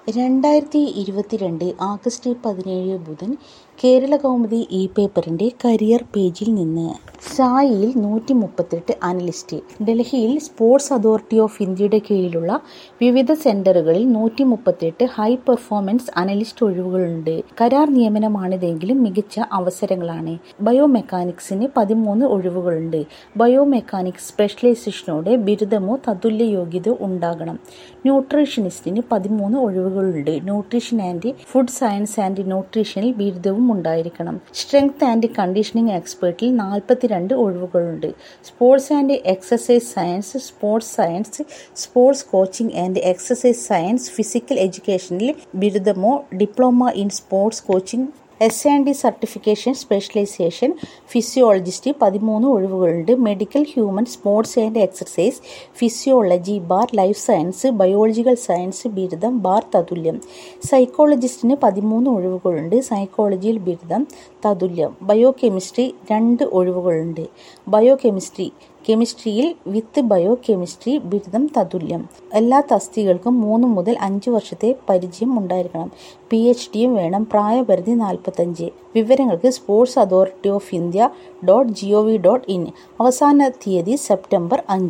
രണ്ടായിരത്തി ഇരുപത്തിരണ്ട് ആഗസ്റ്റ് പതിനേഴ് ബുധൻ കേരള കൗമുദി ഇ പേപ്പറിന്റെ കരിയർ പേജിൽ നിന്ന് സായിയിൽ നൂറ്റി മുപ്പത്തെട്ട് അനലിസ്റ്റ് ഡൽഹിയിൽ സ്പോർട്സ് അതോറിറ്റി ഓഫ് ഇന്ത്യയുടെ കീഴിലുള്ള വിവിധ സെന്ററുകളിൽ നൂറ്റി മുപ്പത്തെട്ട് ഹൈ പെർഫോമൻസ് അനലിസ്റ്റ് ഒഴിവുകളുണ്ട് കരാർ നിയമനമാണിതെങ്കിലും മികച്ച അവസരങ്ങളാണ് ബയോമെക്കാനിക്സിന് പതിമൂന്ന് ഒഴിവുകളുണ്ട് ബയോമെക്കാനിക്സ് സ്പെഷ്യലൈസേഷനോടെ ബിരുദമോ തതുല്യ യോഗ്യതയോ ഉണ്ടാകണം ന്യൂട്രീഷനിസ്റ്റിന് പതിമൂന്ന് ഒഴിവുകളുണ്ട് nutrition and food science and ന്യൂട്രീഷനിൽ ബിരുദവും ഉണ്ടായിരിക്കണം സ്ട്രെങ്ത് ആൻഡ് കണ്ടീഷനിങ് എക്സ്പേർട്ടിൽ നാൽപ്പത്തിരണ്ട് ഒഴിവുകളുണ്ട് sports and exercise science sports science sports coaching and exercise science physical എഡ്യൂക്കേഷനിൽ ബിരുദമോ diploma in sports coaching S and D certification specialisation physiologist പതിമൂന്ന് ഒഴിവുകളുണ്ട് medical human sports and exercise physiology bar life science biological science ബിരുദം bar തതുല്യം സൈക്കോളജിസ്റ്റിന് പതിമൂന്ന് ഒഴിവുകളുണ്ട് സൈക്കോളജിയിൽ ബിരുദം തതുല്യം ബയോ കെമിസ്ട്രി രണ്ട് ഒഴിവുകളുണ്ട് ബയോ കെമിസ്ട്രി കെമിസ്ട്രിയിൽ വിത്ത് ബയോ കെമിസ്ട്രി ബിരുദം തതുല്യം എല്ലാ തസ്തികൾക്കും മൂന്ന് മുതൽ അഞ്ച് വർഷത്തെ പരിചയം ഉണ്ടായിരിക്കണം പി എച്ച് ഡിയും വേണം പ്രായപരിധി നാൽപ്പത്തഞ്ച് വിവരങ്ങൾക്ക് sports authority of India dot G O V dot in അവസാന തീയതി സെപ്റ്റംബർ അഞ്ച്